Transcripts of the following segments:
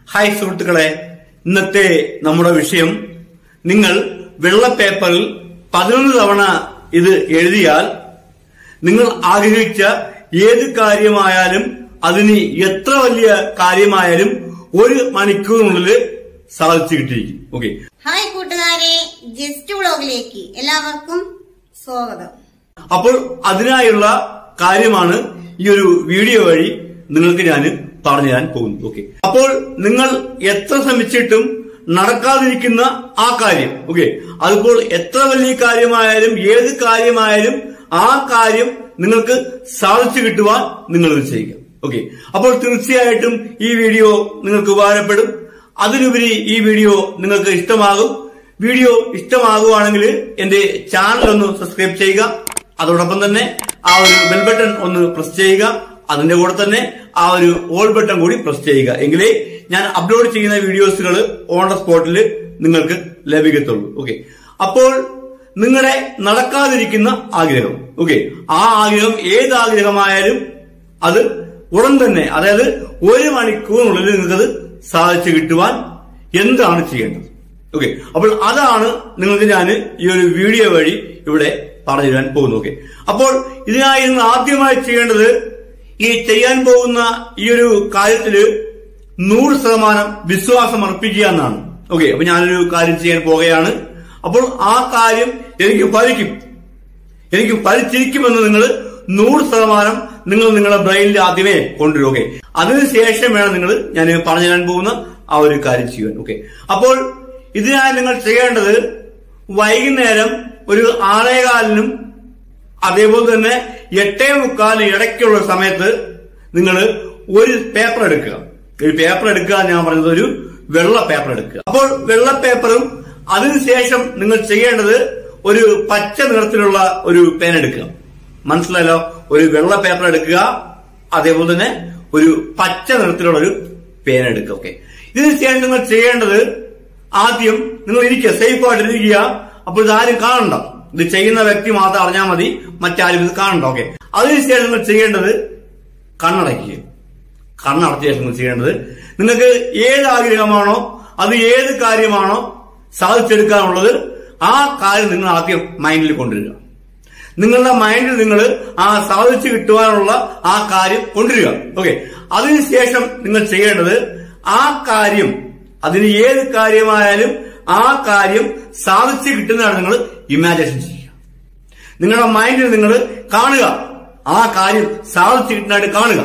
hi സുഹൃത്തുക്കളെ ഇന്നത്തെ നമ്മുടെ വിഷയം നിങ്ങൾ വെള്ള പേപ്പറിൽ പതിനൊന്ന് തവണ ഇത് എഴുതിയാൽ നിങ്ങൾ ആഗ്രഹിച്ച ഏത് കാര്യമായാലും അതിന് എത്ര വലിയ കാര്യമായാലും ഒരു മണിക്കൂറിനുള്ളിൽ സാധിച്ചു കിട്ടിയിരിക്കും ഓക്കെ ഹായ് കൂട്ടുകാരെ ജസ്റ്റ് വ്ളോഗിലേക്ക് എല്ലാവർക്കും സ്വാഗതം അപ്പോൾ അതിനായുള്ള കാര്യമാണ് ഈ ഒരു വീഡിയോ വഴി നിങ്ങൾക്ക് ഞാൻ പറഞ്ഞു തരാൻ പോകുന്നത് ഓക്കെ അപ്പോൾ നിങ്ങൾ എത്ര ശ്രമിച്ചിട്ടും നടക്കാതിരിക്കുന്ന ആ കാര്യം ഓക്കെ അതിപ്പോൾ എത്ര വലിയ കാര്യമായാലും ഏത് കാര്യമായാലും ആ കാര്യം നിങ്ങൾക്ക് സാധിച്ചു കിട്ടുവാൻ നിങ്ങൾ ഇത് ചെയ്യുക ഓക്കെ അപ്പോൾ തീർച്ചയായിട്ടും ഈ വീഡിയോ നിങ്ങൾക്ക് ഉപകാരപ്പെടും അതിനുപരി ഈ വീഡിയോ നിങ്ങൾക്ക് ഇഷ്ടമാകും വീഡിയോ ഇഷ്ടമാകുവാണെങ്കിൽ എന്റെ ചാനൽ ഒന്ന് സബ്സ്ക്രൈബ് ചെയ്യുക അതോടൊപ്പം തന്നെ ആ ഒരു ബെൽ ബട്ടൺ ഒന്ന് പ്രസ് ചെയ്യുക അതിന്റെ കൂടെ തന്നെ ആ ഒരു ഓൾ ബട്ടൺ കൂടി പ്രസ് ചെയ്യുക എങ്കിലേ ഞാൻ അപ്ലോഡ് ചെയ്യുന്ന വീഡിയോസുകൾ ഓൺ ദ സ്പോട്ടിൽ നിങ്ങൾക്ക് ലഭിക്കത്തുള്ളൂ ഓക്കെ അപ്പോൾ നിങ്ങളുടെ നടക്കാതിരിക്കുന്ന ആഗ്രഹം ഓക്കെ ആ ആഗ്രഹം ഏത് ആഗ്രഹമായാലും അത് ഉടൻ തന്നെ അതായത് ഒരു മണിക്കൂറിനുള്ളിൽ നിങ്ങൾക്കത് സാധിച്ചു കിട്ടുവാൻ എന്താണ് ചെയ്യേണ്ടത് ഓക്കെ അപ്പോൾ അതാണ് നിങ്ങൾക്ക് ഞാൻ ഈ ഒരു വീഡിയോ വഴി ഇവിടെ പറഞ്ഞു തരാൻ പോകുന്നു ഓക്കെ അപ്പോൾ ഇതിനായി നിങ്ങൾ ആദ്യമായി ചെയ്യേണ്ടത് ഈ ചെയ്യാൻ പോകുന്ന ഈ ഒരു കാര്യത്തില് നൂറ് ശതമാനം വിശ്വാസം അർപ്പിക്കുക എന്നാണ് ഓക്കെ അപ്പൊ ഞാനൊരു കാര്യം ചെയ്യാൻ പോകുകയാണ് അപ്പോൾ ആ കാര്യം എനിക്ക് ഫലിക്കും എനിക്ക് ഫലിച്ചിരിക്കുമെന്ന് നിങ്ങൾ നൂറ് ശതമാനം നിങ്ങൾ നിങ്ങളുടെ ബ്രെയിനിൽ ആദ്യമേ കൊണ്ടുവരും ഓക്കെ അതിനുശേഷം വേണം നിങ്ങൾ ഞാൻ പറഞ്ഞു തരാൻ പോകുന്ന ആ ഒരു കാര്യം ചെയ്യാൻ ഓക്കെ അപ്പോൾ ഇതിനായി നിങ്ങൾ ചെയ്യേണ്ടത് വൈകുന്നേരം ഒരു ആറേകാലിനും അതേപോലെ തന്നെ എട്ടേ മുക്കാലിന് ഇടയ്ക്കുള്ള സമയത്ത് നിങ്ങൾ ഒരു പേപ്പർ എടുക്കുക ഒരു പേപ്പർ എടുക്കുക എന്ന് ഞാൻ പറഞ്ഞത് ഒരു വെള്ള പേപ്പർ എടുക്കുക അപ്പോൾ വെള്ള പേപ്പറും അതിനുശേഷം നിങ്ങൾ ചെയ്യേണ്ടത് ഒരു പച്ച നിറത്തിലുള്ള ഒരു പേന എടുക്കുക മനസ്സിലായല്ലോ ഒരു വെള്ള പേപ്പർ എടുക്കുക അതേപോലെ തന്നെ ഒരു പച്ച നിറത്തിലുള്ള ഒരു പേന എടുക്കുക ഓക്കെ ഇതിനുശേഷം നിങ്ങൾ ചെയ്യേണ്ടത് ആദ്യം നിങ്ങൾ ഇരിക്കുക സേഫ് ആയിട്ട് ഇരിക്കുക അപ്പോൾ ഇതാരും കാണണ്ട ഇത് ചെയ്യുന്ന വ്യക്തി മാത്രം അറിഞ്ഞാൽ മതി മറ്റാരും ഇത് കാണണ്ട ഓക്കെ അതിനുശേഷം നിങ്ങൾ ചെയ്യേണ്ടത് കണ്ണടയ്ക്കുക കണ്ണടച്ച ശേഷം നിങ്ങൾ ചെയ്യേണ്ടത് നിങ്ങൾക്ക് ഏത് ആഗ്രഹമാണോ അത് ഏത് കാര്യമാണോ സാധിച്ചെടുക്കാനുള്ളത് ആ കാര്യം നിങ്ങൾ ആദ്യം മൈൻഡിൽ കൊണ്ടുവരിക നിങ്ങളുടെ മൈൻഡിൽ നിങ്ങൾ ആ സാധിച്ചു കിട്ടുവാനുള്ള ആ കാര്യം കൊണ്ടുവരിക ഓക്കെ അതിനുശേഷം നിങ്ങൾ ചെയ്യേണ്ടത് ആ കാര്യം അതിന് ഏത് കാര്യമായാലും ആ കാര്യം സാധിച്ചു കിട്ടുന്നതാണ് നിങ്ങൾ ഇമാജിനേഷൻ ചെയ്യുക നിങ്ങളുടെ മൈൻഡിൽ നിങ്ങൾ കാണുക ആ കാര്യം സാധിച്ചു കിട്ടുന്നതായിട്ട് കാണുക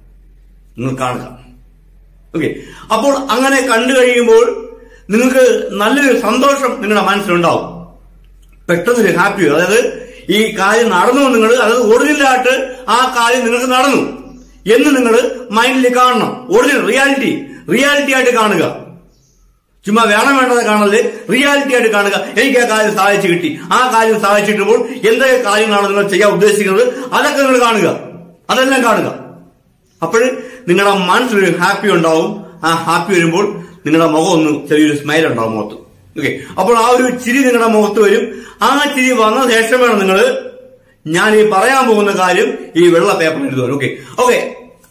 നിങ്ങൾ കാണുക ഓക്കെ അപ്പോൾ അങ്ങനെ കണ്ടു കഴിയുമ്പോൾ നിങ്ങൾക്ക് നല്ലൊരു സന്തോഷം നിങ്ങളുടെ മനസ്സിലുണ്ടാവും പെട്ടെന്നൊരു ഹാപ്പി അതായത് ഈ കാര്യം നടന്നു നിങ്ങൾ അതായത് ഒറിജിനലായിട്ട് ആ കാര്യം നിങ്ങൾക്ക് നടന്നു എന്ന് നിങ്ങൾ മൈൻഡിൽ കാണണം ഒറിജിനൽ റിയാലിറ്റി റിയാലിറ്റി ആയിട്ട് കാണുക ചുമ്മാ വേണം വേണ്ടത് കാണല് റിയാലിറ്റി ആയിട്ട് കാണുക എനിക്ക് ആ കാര്യം സാധിച്ചു കിട്ടി ആ കാര്യം സാധിച്ചിട്ടുമ്പോൾ എന്തൊക്കെ കാര്യങ്ങളാണ് നിങ്ങൾ ചെയ്യാൻ ഉദ്ദേശിക്കുന്നത് അതൊക്കെ നിങ്ങൾ കാണുക അതെല്ലാം കാണുക അപ്പോൾ നിങ്ങളുടെ മനസ്സിലൊരു ഹാപ്പി ഉണ്ടാവും ആ ഹാപ്പി വരുമ്പോൾ നിങ്ങളുടെ മുഖം ഒന്ന് ചെറിയൊരു സ്മൈൽ ഉണ്ടാവും മുഖത്ത് ഓക്കെ അപ്പോൾ ആ ഒരു ചിരി നിങ്ങളുടെ മുഖത്ത് വരും ആ ചിരി വന്ന ശേഷം വേണം നിങ്ങൾ ഞാൻ ഈ പറയാൻ പോകുന്ന കാര്യം ഈ വെള്ള പേപ്പറിൽ എഴുതുവാൻ ഓക്കെ ഓക്കെ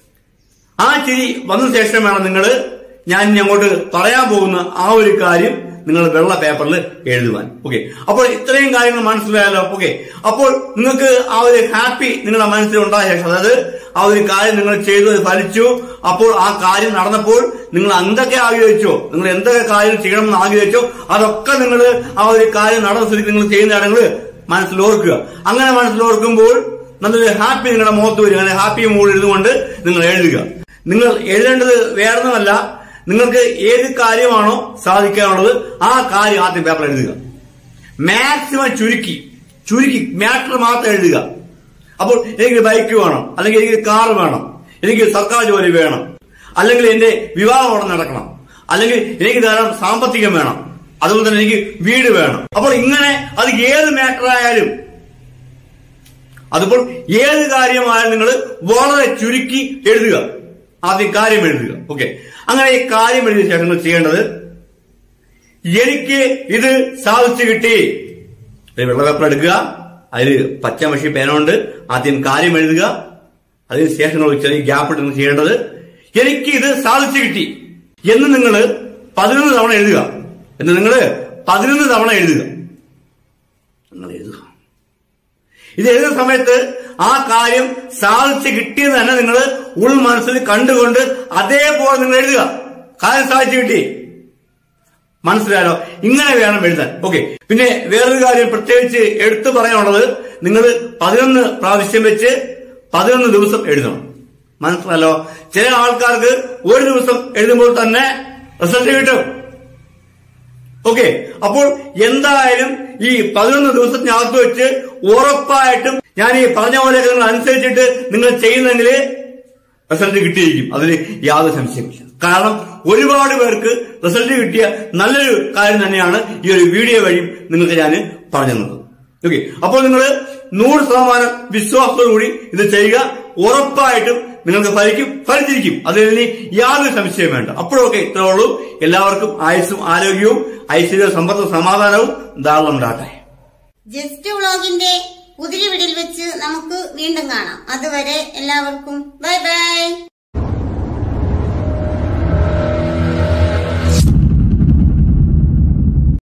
ആ ചിരി വന്ന ശേഷം വേണം നിങ്ങൾ ഞാൻ ഇനി അങ്ങോട്ട് പറയാൻ പോകുന്ന ആ ഒരു കാര്യം നിങ്ങൾ വെള്ള പേപ്പറിൽ എഴുതുവാൻ ഓക്കെ അപ്പോൾ ഇത്രയും കാര്യങ്ങൾ മനസ്സിലായല്ലോ ഓക്കെ അപ്പോൾ നിങ്ങൾക്ക് ആ ഒരു ഹാപ്പി നിങ്ങളുടെ മനസ്സിൽ ഉണ്ടായ ശേഷം അതായത് ആ ഒരു കാര്യം നിങ്ങൾ ചെയ്തു അത് ഫലിച്ചു അപ്പോൾ ആ കാര്യം നടന്നപ്പോൾ നിങ്ങൾ എന്തൊക്കെ ആഗ്രഹിച്ചോ നിങ്ങൾ എന്തൊക്കെ കാര്യം ചെയ്യണമെന്ന് ആഗ്രഹിച്ചോ അതൊക്കെ നിങ്ങൾ ആ ഒരു കാര്യം നടന്ന സ്ഥിതിക്ക് നിങ്ങൾ ചെയ്യുന്ന നിങ്ങൾ മനസ്സിൽ ഓർക്കുക അങ്ങനെ മനസ്സിൽ ഓർക്കുമ്പോൾ നല്ലൊരു ഹാപ്പി നിങ്ങളുടെ മുഖത്ത് വരും അങ്ങനെ ഹാപ്പി മൂഡ് ഇരുന്നുകൊണ്ട് നിങ്ങൾ എഴുതുക നിങ്ങൾ എഴുതേണ്ടത് വേറൊന്നുമല്ല നിങ്ങൾക്ക് ഏത് കാര്യമാണോ സാധിക്കാനുള്ളത് ആ കാര്യം ആദ്യം പേപ്പർ എഴുതുക മാക്സിമം ചുരുക്കി ചുരുക്കി മാറ്റർ മാത്രം എഴുതുക അപ്പോൾ എനിക്ക് ബൈക്ക് വേണം അല്ലെങ്കിൽ എനിക്ക് കാർ വേണം എനിക്ക് സർക്കാർ ജോലി വേണം അല്ലെങ്കിൽ എന്റെ വിവാഹം അവിടെ നടക്കണം അല്ലെങ്കിൽ എനിക്ക് ധാരാളം സാമ്പത്തികം വേണം അതുപോലെ തന്നെ എനിക്ക് വീട് വേണം അപ്പോൾ ഇങ്ങനെ അത് ഏത് മാറ്റർ ആയാലും അതിപ്പോൾ ഏത് കാര്യമായാലും നിങ്ങൾ വളരെ ചുരുക്കി എഴുതുക ആദ്യം കാര്യം എഴുതുക ഓക്കെ അങ്ങനെ ഈ കാര്യം എഴുതിയ ശേഷം നിങ്ങൾ ചെയ്യേണ്ടത് എനിക്ക് ഇത് സാധിച്ചു കിട്ടി ഒരു വെള്ള പേപ്പർ എടുക്കുക അതിൽ പച്ചമഷി പേനുണ്ട് ആദ്യം കാര്യം എഴുതുക അതിന് ശേഷം നിങ്ങൾ ചെറിയ ഗ്യാപ്പ് ഇട്ട് നിങ്ങൾ ചെയ്യേണ്ടത് എനിക്ക് ഇത് സാധിച്ചു കിട്ടി എന്ന് നിങ്ങൾ പതിനൊന്ന് തവണ എഴുതുക എന്ന് നിങ്ങൾ പതിനൊന്ന് തവണ എഴുതുക നിങ്ങൾ എഴുതുക ഇത് എഴുതുന്ന സമയത്ത് ആ കാര്യം സാധിച്ച് കിട്ടിയത് തന്നെ നിങ്ങൾ ഉൾ മനസ്സിൽ കണ്ടുകൊണ്ട് അതേപോലെ നിങ്ങൾ എഴുതുക കാര്യം സാധിച്ചു കിട്ടി മനസ്സിലായോ ഇങ്ങനെ വേണം എഴുതാൻ ഓക്കെ പിന്നെ വേറൊരു കാര്യം പ്രത്യേകിച്ച് എടുത്തു പറയാനുള്ളത് നിങ്ങൾ പതിനൊന്ന് പ്രാവശ്യം വെച്ച് പതിനൊന്ന് ദിവസം എഴുതണം മനസ്സിലാലോ ചില ആൾക്കാർക്ക് ഒരു ദിവസം എഴുതുമ്പോൾ തന്നെ റിസൾട്ട് കിട്ടും ഓക്കെ അപ്പോൾ എന്തായാലും ഈ പതിനൊന്ന് ദിവസത്തിനകത്ത് വെച്ച് ഉറപ്പായിട്ടും ഞാൻ ഈ പറഞ്ഞ പോലെയൊക്കെ നിങ്ങൾ അനുസരിച്ചിട്ട് നിങ്ങൾ ചെയ്യുന്നെങ്കിൽ റിസൾട്ട് കിട്ടിയിരിക്കും അതിന് യാതൊരു സംശയമില്ല കാരണം ഒരുപാട് പേർക്ക് റിസൾട്ട് കിട്ടിയ നല്ലൊരു കാര്യം തന്നെയാണ് ഈ ഒരു വീഡിയോ വഴി നിങ്ങൾക്ക് ഞാൻ പറഞ്ഞു തന്നത് ഓക്കെ അപ്പോൾ നിങ്ങൾ നൂറ് ശതമാനം വിശ്വാസത്തോടു കൂടി ഇത് ചെയ്യുക ഉറപ്പായിട്ടും നിങ്ങൾക്ക് ഫലിക്കും ഫലിച്ചിരിക്കും അതിൽ ഇനി യാതൊരു സംശയം വേണ്ട അപ്പോഴൊക്കെ ഇത്രേ ഉള്ളൂ എല്ലാവർക്കും ആയുസ്സും ആരോഗ്യവും ഐശ്വര്യ സമ്പത്ത് സമാധാനവും ധാരാളം ഉണ്ടാകട്ടെ ജസ്റ്റ് വ്ളോഗിന്റെ പുതിയ വീടിൽ വെച്ച് നമുക്ക് വീണ്ടും കാണാം അതുവരെ എല്ലാവർക്കും ബൈ ബൈ